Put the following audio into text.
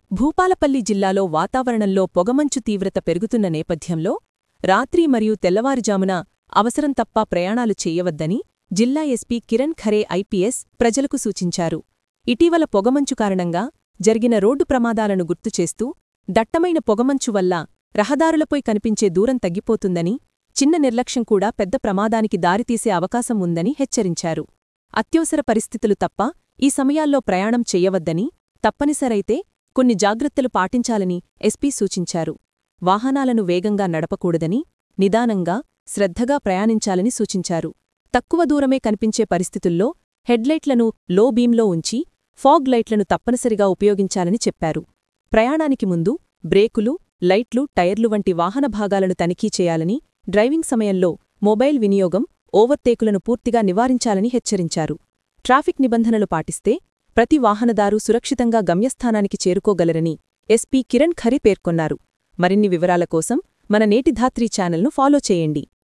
భూపాలపల్లి జిల్లాలో వాతావరణంలో పొగమంచు తీవ్రత పెరుగుతున్న నేపథ్యంలో రాత్రి మరియు తెల్లవారుజామున అవసరం తప్ప ప్రయాణాలు చేయవద్దని జిల్లా ఎస్పీ కిరణ్ ఖరే ఐపీఎస్ ప్రజలకు సూచించారు ఇటీవల పొగమంచు కారణంగా జరిగిన రోడ్డు ప్రమాదాలను గుర్తుచేస్తూ దట్టమైన పొగమంచు వల్ల రహదారులపై కనిపించే దూరం తగ్గిపోతుందని చిన్న నిర్లక్ష్యం కూడా పెద్ద ప్రమాదానికి దారితీసే అవకాశం ఉందని హెచ్చరించారు అత్యవసర పరిస్థితులు తప్ప ఈ సమయాల్లో ప్రయాణం చెయ్యవద్దని తప్పనిసరైతే కొన్ని జాగ్రత్తలు పాటించాలని ఎస్పీ సూచించారు వాహనాలను వేగంగా నడపకూడదని నిదానంగా శ్రద్ధగా ప్రయాణించాలని సూచించారు తక్కువ దూరమే కనిపించే పరిస్థితుల్లో హెడ్లైట్లను లో బీంలో ఉంచి ఫాగ్ లైట్లను తప్పనిసరిగా ఉపయోగించాలని చెప్పారు ప్రయాణానికి ముందు బ్రేకులు లైట్లు టైర్లు వంటి వాహన భాగాలను తనిఖీ చేయాలని డ్రైవింగ్ సమయంలో మొబైల్ వినియోగం ఓవర్టేకులను పూర్తిగా నివారించాలని హెచ్చరించారు ట్రాఫిక్ నిబంధనలు పాటిస్తే ప్రతి వాహనదారు సురక్షితంగా గమ్యస్థానానికి చేరుకోగలరని ఎస్పీ కిరణ్ ఖరే పేర్కొన్నారు మరిన్ని వివరాల కోసం మన నేటి ధాత్రి ఛానల్ను ఫాలో చేయండి